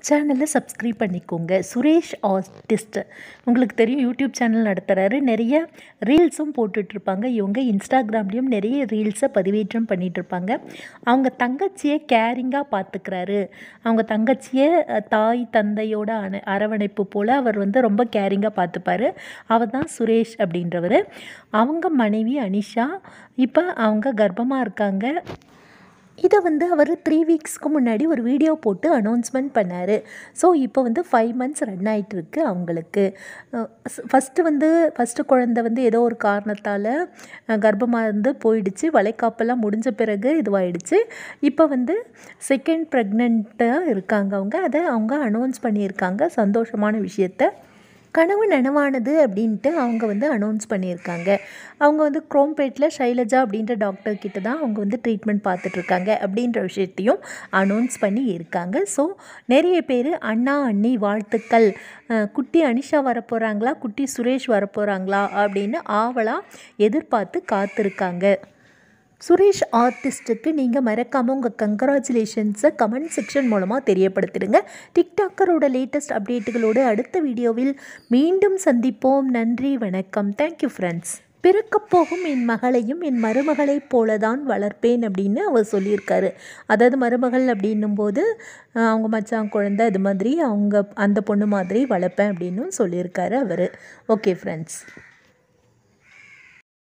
சேனலை சப்ஸ்கிரைப் பண்ணிக்கோங்க சுரேஷ் ஆர்டிஸ்ட் உங்களுக்கு தெரியும் யூடியூப் சேனல் நடத்துகிறாரு நிறைய ரீல்ஸும் போட்டுட்ருப்பாங்க இவங்க இன்ஸ்டாகிராம்லேயும் நிறைய ரீல்ஸை பதிவேற்றம் பண்ணிகிட்ருப்பாங்க அவங்க தங்கச்சியை கேரிங்காக பார்த்துக்கிறாரு அவங்க தங்கச்சியை அஹ், தாய் தந்தையோட அணை அரவணைப்பு போல் அவர் வந்து ரொம்ப கேரிங்காக பார்த்துப்பாரு அவர் தான் சுரேஷ் அப்படின்றவர் அவங்க மனைவி அனிஷா இப்போ அவங்க கர்ப்பமாக இருக்காங்க இதை வந்து அவர் த்ரீ வீக்ஸ்க்கு முன்னாடி ஒரு வீடியோ போட்டு அனௌன்ஸ்மெண்ட் பண்ணார் ஸோ இப்போ வந்து ஃபைவ் மந்த்ஸ் ரன் ஆயிட்டு இருக்கு அவங்களுக்கு ஃபஸ்ட்டு வந்து ஃபஸ்ட்டு குழந்தை வந்து ஏதோ ஒரு காரணத்தால் கர்ப்பமாக இருந்து போயிடுச்சு வளைகாப்பெல்லாம் முடிஞ்ச பிறகு இதுவாயிடுச்சு இப்போ வந்து செகண்ட் ப்ரெக்னெண்ட்டாக இருக்காங்க அவங்க அதை அவங்க அனௌன்ஸ் பண்ணியிருக்காங்க சந்தோஷமான விஷயத்த கனவு நனவானது அப்படின்ட்டு அவங்க வந்து அனௌன்ஸ் பண்ணியிருக்காங்க அவங்க வந்து குரோம்பேட்டில் ஷைலஜா அப்படின்ற டாக்டர் கிட்ட தான் அவங்க வந்து ட்ரீட்மெண்ட் பார்த்துட்ருக்காங்க அப்படின்ற விஷயத்தையும் அனௌன்ஸ் பண்ணி இருக்காங்க ஸோ நிறைய பேர் அண்ணா அண்ணி வாழ்த்துக்கள் அஹ், குட்டி அனிஷா வரப்போகிறாங்களா குட்டி சுரேஷ் வரப்போகிறாங்களா அப்படின்னு ஆவலாக எதிர்பார்த்து காத்திருக்காங்க சுரேஷ் ஆர்டிஸ்ட்டுக்கு நீங்கள் மறக்காமல் உங்கள் கங்க்ராச்சுலேஷன்ஸை கமெண்ட் செக்ஷன் மூலமாக தெரியப்படுத்திடுங்க டிக்டாக்கரோட லேட்டஸ்ட் அப்டேட்டுகளோடு அடுத்த வீடியோவில் மீண்டும் சந்திப்போம் நன்றி வணக்கம் தேங்க்யூ ஃப்ரெண்ட்ஸ் பிறக்கப் போகும் என் மகளையும் என் மருமகளைப் போல தான் வளர்ப்பேன் அப்படின்னு அவர் சொல்லியிருக்காரு அதாவது மருமகள் அப்படின்னும் போது அஹ், அவங்க மச்சான் குழந்தை இது மாதிரி அவங்க அந்த பொண்ணு மாதிரி வளர்ப்பேன் அப்படின்னு சொல்லியிருக்காரு அவர் ஓகே ஃப்ரெண்ட்ஸ்